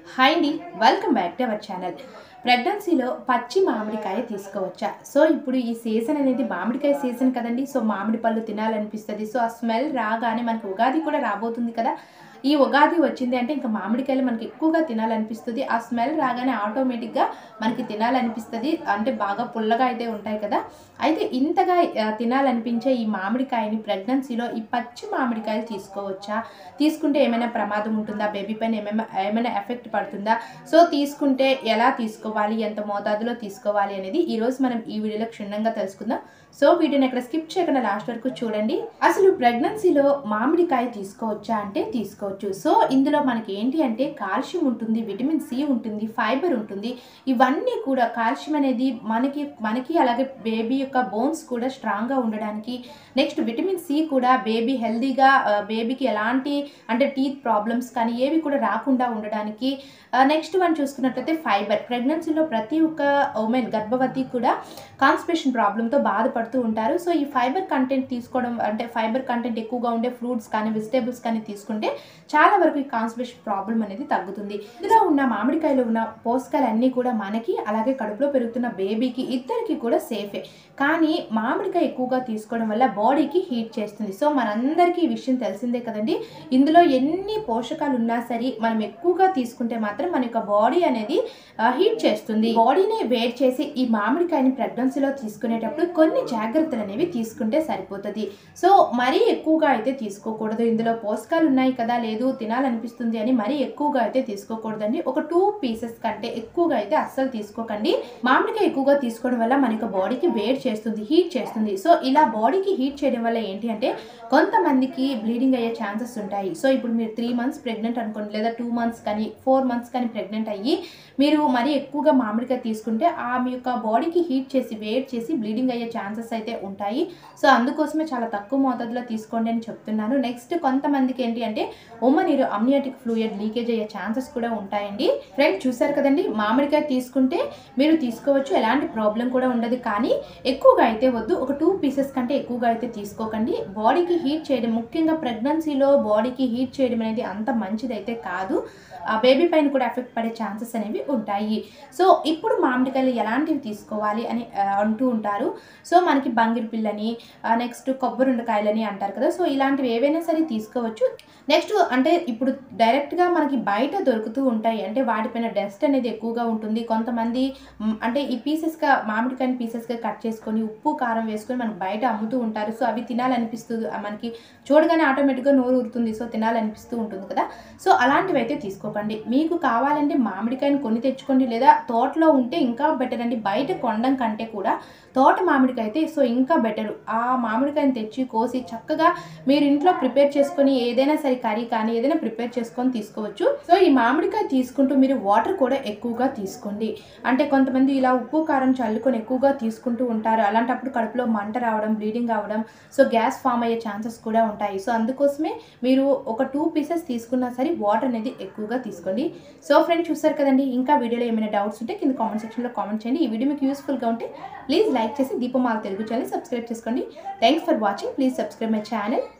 hi అండి welcome back to our channel ప్రెగ్నెన్సీలో పచ్చి మామిడికాయ తీసుకోవచ్చా సో ఇప్పుడు ఈ సీజన్ అనేది మామిడికాయ సీజన్ కదండి సో మామిడి పళ్ళు తినాలనిపిస్తుంది సో ఆ స్మెల్ రాగానే మనకి ఉగాది కూడా రాబోతుంది కదా ఈ ఉగాది వచ్చింది అంటే ఇంకా మామిడికాయలు మనకి ఎక్కువగా తినాలనిపిస్తుంది ఆ స్మెల్ రాగానే ఆటోమేటిక్గా మనకి తినాలనిపిస్తుంది అంటే బాగా పుల్లగా అయితే ఉంటాయి కదా అయితే ఇంతగా ఆ, తినాలనిపించే ఈ మామిడికాయని ప్రెగ్నెన్సీలో ఈ పచ్చి మామిడికాయలు తీసుకోవచ్చా తీసుకుంటే ఏమైనా ప్రమాదం ఉంటుందా బేబీ పైన ఏమైనా ఏమైనా ఎఫెక్ట్ పడుతుందా సో తీసుకుంటే ఎలా తీసుకోవాలి ఎంత మోతాదులో తీసుకోవాలి అనేది ఈరోజు మనం ఈ వీడియోలో క్షుణ్ణంగా తెలుసుకుందాం సో వీడియోని ఎక్కడ స్కిప్ చేయకుండా లాస్ట్ వరకు చూడండి అసలు ప్రెగ్నెన్సీలో మామిడికాయ తీసుకోవచ్చా అంటే తీసుకోవచ్చు సో ఇందులో మనకి ఏంటి అంటే కాల్షియం ఉంటుంది విటమిన్ సి ఉంటుంది ఫైబర్ ఉంటుంది ఇవన్నీ కూడా కాల్షియం అనేది మనకి మనకి అలాగే బేబీ యొక్క బోన్స్ కూడా స్ట్రాంగ్గా ఉండడానికి నెక్స్ట్ విటమిన్ సి కూడా బేబీ హెల్దీగా బేబీకి ఎలాంటి అంటే టీత్ ప్రాబ్లమ్స్ కానీ ఏవి కూడా రాకుండా ఉండడానికి నెక్స్ట్ వన్ చూసుకున్నట్లయితే ఫైబర్ ప్రెగ్నెన్సీలో ప్రతి ఒక్క ఉమెన్ గర్భవతి కూడా కాన్స్పిరేషన్ ప్రాబ్లంతో బాధపడుతూ ఉంటారు సో ఈ ఫైబర్ కంటెంట్ తీసుకోవడం అంటే ఫైబర్ కంటెంట్ ఎక్కువగా ఉండే ఫ్రూట్స్ కానీ వెజిటేబుల్స్ కానీ తీసుకుంటే చాలా వరకు ఈ కాన్స్పిరేషన్ ప్రాబ్లం అనేది తగ్గుతుంది ఇందులో ఉన్న మామిడికాయలో ఉన్న పోషకాలు అన్నీ కూడా మనకి అలాగే కడుపులో పెరుగుతున్న బేబీకి ఇద్దరికి కూడా సేఫే కానీ మామిడికాయ ఎక్కువగా తీసుకోవడం వల్ల బాడీకి హీట్ చేస్తుంది సో మనందరికీ ఈ విషయం తెలిసిందే కదండి ఇందులో ఎన్ని పోషకాలు ఉన్నా సరే మనం ఎక్కువగా తీసుకుంటే మాత్రం మన యొక్క బాడీ అనేది హీట్ చేస్తుంది బాడీని వేడి చేసి ఈ మామిడికాయని ప్రెగ్నెన్సీలో తీసుకునేటప్పుడు కొన్ని జాగ్రత్తలు అనేవి తీసుకుంటే సరిపోతుంది సో మరీ ఎక్కువగా అయితే తీసుకోకూడదు ఇందులో పోషకాలు ఉన్నాయి కదా లేదు తినాలనిపిస్తుంది అని మరీ ఎక్కువగా అయితే తీసుకోకూడదండి ఒక టూ పీసెస్ కంటే ఎక్కువగా అయితే అస్సలు తీసుకోకండి మామిడికాయ ఎక్కువగా తీసుకోవడం వల్ల మన యొక్క బాడీకి వేడి చేస్తుంది హీట్ చేస్తుంది సో ఇలా బాడీకి హీట్ చేయడం వల్ల ఏంటి అంటే కొంతమందికి బ్లీడింగ్ అయ్యే ఛాన్సెస్ ఉంటాయి సో ఇప్పుడు మీరు త్రీ మంత్స్ ప్రెగ్నెంట్ అనుకోండి లేదా టూ మంత్స్ కానీ ఫోర్ మంత్స్ కానీ ప్రెగ్నెంట్ అయ్యి మీరు మరీ ఎక్కువగా మామిడికాయ తీసుకుంటే ఆ మీ యొక్క బాడీకి హీట్ చేసి వేట్ చేసి బ్లీడింగ్ అయ్యే ఛాన్సెస్ అయితే ఉంటాయి సో అందుకోసమే చాలా తక్కువ మోతాదులో తీసుకోండి అని చెప్తున్నాను నెక్స్ట్ కొంతమందికి ఏంటి అంటే ఉమ్మ నీరు అమ్నియాటిక్ ఫ్లూయిడ్ లీకేజ్ అయ్యే ఛాన్సెస్ కూడా ఉంటాయండి ఫ్రెండ్ చూసారు కదండి మామిడికాయ తీసుకుంటే మీరు తీసుకోవచ్చు ఎలాంటి ప్రాబ్లం కూడా ఉండదు కానీ ఎక్కువగా అయితే వద్దు ఒక టూ పీసెస్ కంటే ఎక్కువగా అయితే తీసుకోకండి బాడీకి హీట్ చేయడం ముఖ్యంగా ప్రెగ్నెన్సీలో బాడీకి హీట్ చేయడం అనేది అంత మంచిదైతే కాదు ఆ బేబీ పైన కూడా ఎఫెక్ట్ పడే ఛాన్సెస్ అనేవి ఉంటాయి సో ఇప్పుడు మామిడికాయలు ఎలాంటివి తీసుకోవాలి అని ఆ, అంటూ ఉంటారు సో మనకి బంగిరి పిల్లని నెక్స్ట్ కొబ్బరి ఉండకాయలని అంటారు కదా సో ఇలాంటివి ఏవైనా సరే తీసుకోవచ్చు నెక్స్ట్ అంటే ఇప్పుడు డైరెక్ట్గా మనకి బయట దొరుకుతూ ఉంటాయి అంటే వాటిపైన డస్ట్ అనేది ఎక్కువగా ఉంటుంది కొంతమంది మ్, అంటే ఈ పీసెస్గా మామిడికాయని పీసెస్గా కట్ చేసుకొని ఉప్పు కారం వేసుకొని మనకి బయట అమ్ముతూ ఉంటారు సో అవి తినాలనిపిస్తుంది ఆ, మనకి చూడగానే ఆటోమేటిక్గా నోరు ఊరుతుంది సో తినాలనిపిస్తూ ఉంటుంది కదా సో అలాంటివి అయితే తీసుకోకండి మీకు కావాలంటే మామిడికాయని కొని తెచ్చుకోండి లేదా తోటలో ఉంటే ఇంకా బెటర్ అండి బయట కొనడం కంటే కూడా తోట మామిడికాయ అయితే సో ఇంకా బెటర్ ఆ మామిడికాయని తెచ్చి కోసి చక్కగా మీరు ఇంట్లో ప్రిపేర్ చేసుకొని ఏదైనా సరే కర్రీ కానీ ఏదైనా ప్రిపేర్ చేసుకొని తీసుకోవచ్చు సో ఈ మామిడికాయ తీసుకుంటూ మీరు వాటర్ కూడా ఎక్కువగా తీసుకోండి అంటే కొంతమంది ఇలా ఉప్పు కారం చల్లుకొని ఎక్కువగా తీసుకుంటూ ఉంటారు అలాంటప్పుడు కడుపులో మంట రావడం బ్లీడింగ్ అవ్వడం సో గ్యాస్ ఫామ్ అయ్యే ఛాన్సెస్ కూడా ఉంటాయి సో అందుకోసమే మీరు ఒక టూ పీసెస్ తీసుకున్నా సరే వాటర్ అనేది ఎక్కువగా తీసుకోండి సో ఫ్రెండ్ చూసారు కదండి ఇంకా వీడియోలో ఏమైనా డౌట్స్ ఉంటే కింద కామెంట్ సెక్షన్లో కామెంట్ చేయండి ఈ వీడియో మీకు యూస్ఫుల్గా ఉంటే ప్లీజ్ లైక్ చేసి దీపమాల తెలుగు ఛానల్ సబ్స్క్రైబ్ చేసుకోండి thanks for watching please subscribe my channel